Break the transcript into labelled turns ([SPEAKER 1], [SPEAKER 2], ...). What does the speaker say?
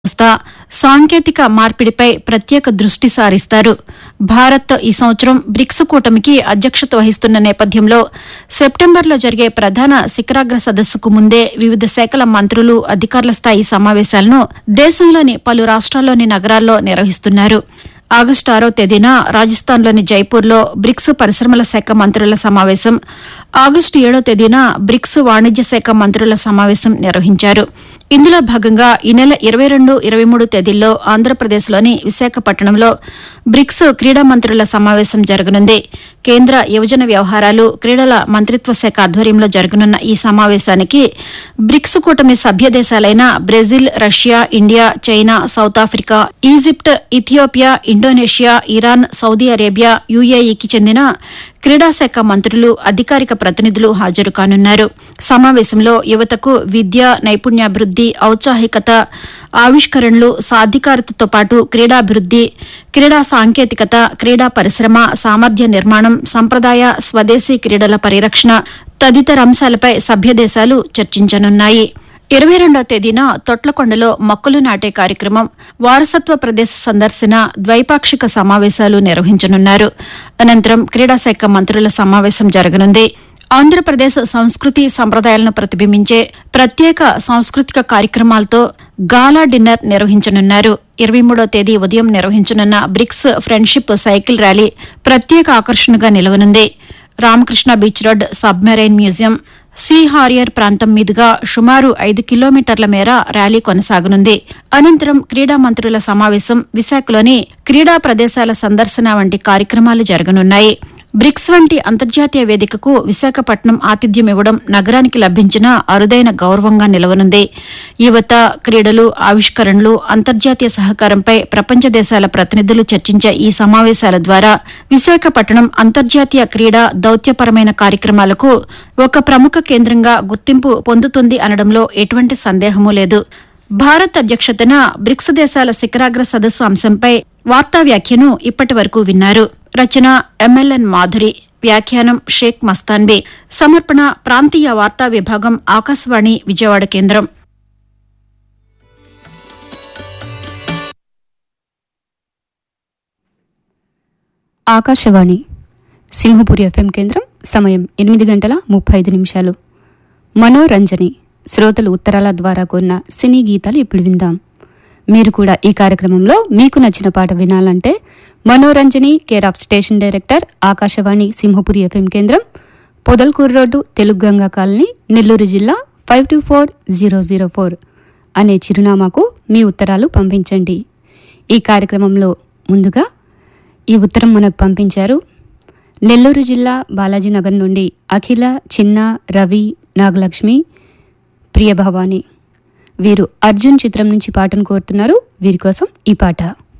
[SPEAKER 1] సంస్థ సాంకేతిక మార్పిడిపై ప్రత్యేక దృష్టి సారిస్తారు భారత్ ఈ సంవత్సరం బ్రిక్స్ కూటమికి అధ్యక్షత వహిస్తున్న నేపథ్యంలో సెప్టెంబర్లో జరిగే ప్రధాన శిఖరాగ్ర సదస్సుకు ముందే వివిధ శాఖల మంత్రులు అధికారుల స్థాయి సమావేశాలను దేశంలోని పలు రాష్ట్రాల్లోని నగరాల్లో నిర్వహిస్తున్నారు ఆగస్టు ఆరో తేదీన రాజస్థాన్లోని జైపూర్లో బ్రిక్స్ పరిశ్రమల శాఖ మంత్రుల సమావేశం ఆగస్టు ఏడో తేదీన బ్రిక్స్ వాణిజ్య శాఖ మంత్రుల సమావేశం నిర్వహించారు ఇందులో భాగంగా ఈ నెల ఇరవై రెండు ఇరవై మూడు తేదీల్లో ఆంధ్రప్రదేశ్లోని విశాఖపట్నంలో బ్రిక్స్ క్రీడా మంత్రుల సమావేశం జరగనుంది కేంద్ర యువజన వ్యవహారాలు క్రీడల మంత్రిత్వ శాఖ ఆధ్వర్యంలో జరగనున్న ఈ సమావేశానికి బ్రిక్స్ కూటమి సభ్య దేశాలైన Brazil Russia India China South Africa Egypt Ethiopia Indonesia Iran Saudi Arabia యుఏఈకి చెందిన క్రీడాశాఖ మంత్రులు అధికారిక ప్రతినిధులు హాజరు కానున్నారు సమావేశంలో యువతకు విద్య నైపుణ్యాభివృద్ది ఔత్సాహికత ఆవిష్కరణలు సాధికారతతో పాటు క్రీడాభివృద్ది క్రీడా సాంకేతికత క్రీడా పరిశ్రమ సామర్థ్య నిర్మాణం సంప్రదాయ స్వదేశీ క్రీడల పరిరక్షణ తదితర అంశాలపై సభ్యదేశాలు చర్చించనున్నాయి ఇరవై రెండో తేదీన తొట్లకొండలో మొక్కలు నాటే కార్యక్రమం వారసత్వ ప్రదేశ సందర్శన ద్వైపాక్షిక సమావేశాలు నిర్వహించనున్నారు అనంతరం క్రీడాశాఖ మంత్రుల సమావేశం జరగనుంది ఆంధ్రప్రదేశ్ సంస్కృతి సంప్రదాయాలను ప్రతిబింబించే ప్రత్యేక సాంస్కృతిక కార్యక్రమాలతో గాలా డిన్నర్ నిర్వహించనున్నారు ఇరవై మూడో తేదీ ఉదయం నిర్వహించనున్న బ్రిక్స్ ఫ్రెండ్షిప్ సైకిల్ ర్యాలీ ప్రత్యేక ఆకర్షణగా నిలవనుంది Ramakrishna beach road submarine museum sea harrier ప్రాంతం మీదుగా సుమారు ఐదు కిలోమీటర్ల మేర ర్యాలీ కొనసాగనుంది అనంతరం క్రీడా మంత్రుల సమావేశం విశాఖలోని క్రీడా ప్రదేశాల సందర్శన వంటి కార్యక్రమాలు జరగనున్నాయి బ్రిక్స్ వంటి అంతర్జాతీయ వేదికకు విశాఖపట్నం ఆతిథ్యం ఇవ్వడం నగరానికి లభించిన అరుదైన గౌరవంగా నిలవనుంది యువత క్రీడలు ఆవిష్కరణలు అంతర్జాతీయ సహకారంపై ప్రపంచ దేశాల ప్రతినిధులు చర్చించే ఈ సమావేశాల ద్వారా విశాఖపట్నం అంతర్జాతీయ క్రీడా దౌత్యపరమైన కార్యక్రమాలకు ఒక ప్రముఖ కేంద్రంగా గుర్తింపు పొందుతుంది అనడంలో ఎటువంటి సందేహమూ లేదు భారత్ అధ్యక్షతన బ్రిక్స్ దేశాల శిఖరాగ్ర సదస్సు అంశంపై వార్తా వ్యాఖ్యను ఇప్పటి వరకు విన్నారు రచన ఎంఎల్ఎన్ మాధురి వ్యాఖ్యానం షేక్ మస్తాన్బే సమర్పణ ప్రాంతీయ వార్తా విభాగం ఆకాశవాణి విజయవాడ కేంద్రం
[SPEAKER 2] ఆకాశవాణి సింహపురి ఎఫ్ఎం కేంద్రం సమయం ఎనిమిది గంటల ముప్పై ఐదు నిమిషాలు మనోరంజని శ్రోతలు ఉత్తరాల ద్వారా కోరిన సినీ గీతాలు ఇప్పుడు విందాం మీరు కూడా ఈ కార్యక్రమంలో మీకు నచ్చిన పాట వినాలంటే Manoranjani care of station director Akashvani Simhapuri FM కేంద్రం పొదల్కూరు రోడ్డు తెలుగుగంగా కాలనీ నెల్లూరు జిల్లా five two four zero zero four అనే చిరునామాకు మీ ఉత్తరాలు పంపించండి ఈ కార్యక్రమంలో ముందుగా ఈ ఉత్తరం మనకు పంపించారు నెల్లూరు జిల్లా బాలాజీనగర్ నుండి అఖిల చిన్న రవి నాగలక్ష్మి ప్రియభవాని వీరు అర్జున్ చిత్రం నుంచి పాటను కోరుతున్నారు వీరి కోసం ఈ పాట